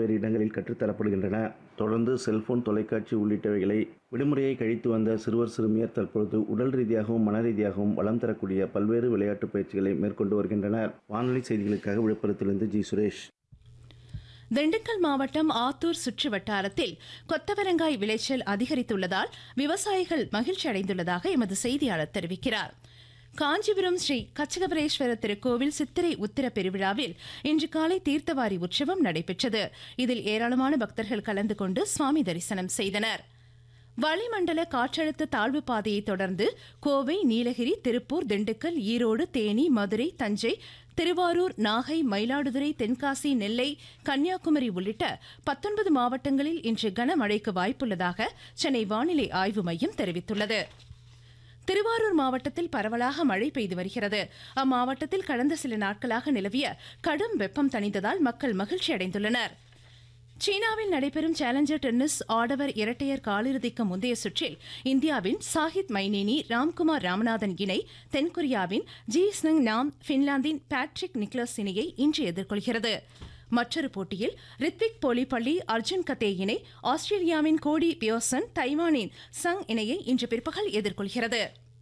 பல்வேறு இடங்களில் கற்றுத்தரப்படுகின்றன தொடர்ந்து செல்போன் தொலைக்காட்சி உள்ளிட்டவைகளை விடுமுறையை கழித்து வந்த சிறுவர் சிறுமியர் தற்பொழுது உடல் ரீதியாகவும் மன ரீதியாகவும் வளம் தரக்கூடிய பல்வேறு விளையாட்டு பயிற்சிகளை மேற்கொண்டு வருகின்றனர் வானொலி செய்திகளுக்காக விழுப்புரத்திலிருந்து ஜி சுரேஷ் திண்டுக்கல் மாவட்டம் ஆத்தூர் சுற்று வட்டாரத்தில் கொத்தவரங்காய் விளைச்சல் அதிகரித்துள்ளதால் விவசாயிகள் மகிழ்ச்சி அடைந்துள்ளதாக எமது செய்தியாளர் தெரிவிக்கிறார் காஞ்சிபுரம் ஸ்ரீ கச்சகபரேஸ்வரர் திருக்கோவில் சித்திரை உத்திர பெருவிழாவில் இன்று காலை தீர்த்தவாரி உற்சவம் நடைபெற்றது இதில் ஏராளமான பக்தர்கள் கலந்து கொண்டு சுவாமி தரிசனம் செய்தனர் வளிமண்டல காற்றழுத்த தாழ்வு பாதையை தொடர்ந்து கோவை நீலகிரி திருப்பூர் திண்டுக்கல் ஈரோடு தேனி மதுரை தஞ்சை திருவாரூர் நாகை மயிலாடுதுறை தென்காசி நெல்லை கன்னியாகுமரி உள்ளிட்ட பத்தொன்பது மாவட்டங்களில் இன்று கனமழைக்கு வாய்ப்புள்ளதாக சென்னை வானிலை ஆய்வு மையம் தெரிவித்துள்ளது திருவாரூர் மாவட்டத்தில் பரவலாக மழை பெய்து வருகிறது அம்மாவட்டத்தில் கடந்த சில நாட்களாக நிலவிய கடும் வெப்பம் தணிந்ததால் மக்கள் மகிழ்ச்சி அடைந்துள்ளனர் சீனாவில் நடைபெறும் சேலஞ்சர் டென்னிஸ் ஆடவர் இரட்டையர் காலிறுதிக்கு முந்தைய சுற்றில் இந்தியாவின் சாஹித் மைனேனி ராம்குமார் ராமநாதன் இணை தென்கொரியாவின் ஜி ஸ்னங் நாம் பின்லாந்தின் பேட்ரிக் நிக்லஸ் இணையை இன்று எதிர்கொள்கிறது மற்றொரு போட்டியில் ரித்விக் போலிப்பள்ளி அர்ஜுன் கத்தே இணை ஆஸ்திரேலியாவின் கோடி பியோசன் தைவானின் சங் இணையை இன்று பிற்பகல் எதிர்கொள்கிறது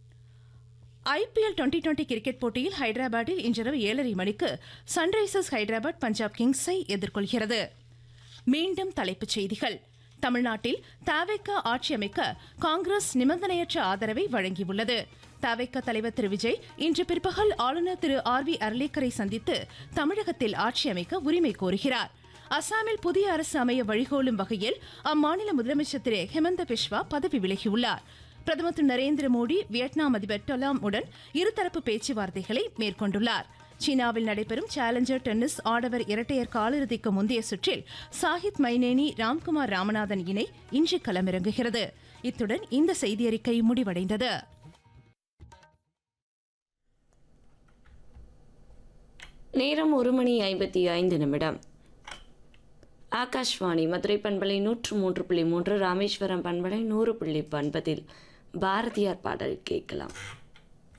ஐபிஎல் டுவெண்டி டுவெண்டி கிரிக்கெட் போட்டியில் ஹைதராபாத்தில் இன்றிரவு ஏழரை மணிக்கு சன்ரைசர்ஸ் ஹைதராபாத் பஞ்சாப் கிங்ஸை எதிர்கொள்கிறது மீண்டும் தலைப்புச் செய்திகள் தமிழ்நாட்டில் தாவேக்க ஆட்சி அமைக்க காங்கிரஸ் நிபந்தனையற்ற ஆதரவை வழங்கியுள்ளது தாவேக்க தலைவர் திரு விஜய் இன்று பிற்பகல் ஆளுநர் திரு ஆர் வி அர்லேக்கரை சந்தித்து தமிழகத்தில் ஆட்சி அமைக்க உரிமை கோருகிறார் அசாமில் புதிய அரசு அமைய வழிகோலும் வகையில் அம்மாநில முதலமைச்சர் திரு ஹெமந்த பிஸ்வா பதவி விலகியுள்ளார் பிரதமர் திரு நரேந்திர மோடி வியட்நாம் அதிபர் டொலாம் உடன் இருதரப்பு பேச்சுவார்த்தைகளை மேற்கொண்டுள்ளார் சீனாவில் நடைபெறும் சேலஞ்சர் டென்னிஸ் ஆடவர் இரட்டையர் காலிறுதிக்கு முந்தைய சுற்றில் சாஹித் மைனேனி ராம்குமார் ராமநாதன் இணை இன்று களமிறங்குகிறது இத்துடன் இந்த செய்தியறிக்கை முடிவடைந்தது நேரம் ஒரு மணி ஐம்பத்தி ஐந்து நிமிடம் ஆகாஷ்வாணி மதுரை பண்பலை நூற்று மூன்று புள்ளி மூன்று ராமேஸ்வரம் பண்பலை நூறு புள்ளி ஒன்பதில் பாரதியார் பாடல் கேட்கலாம்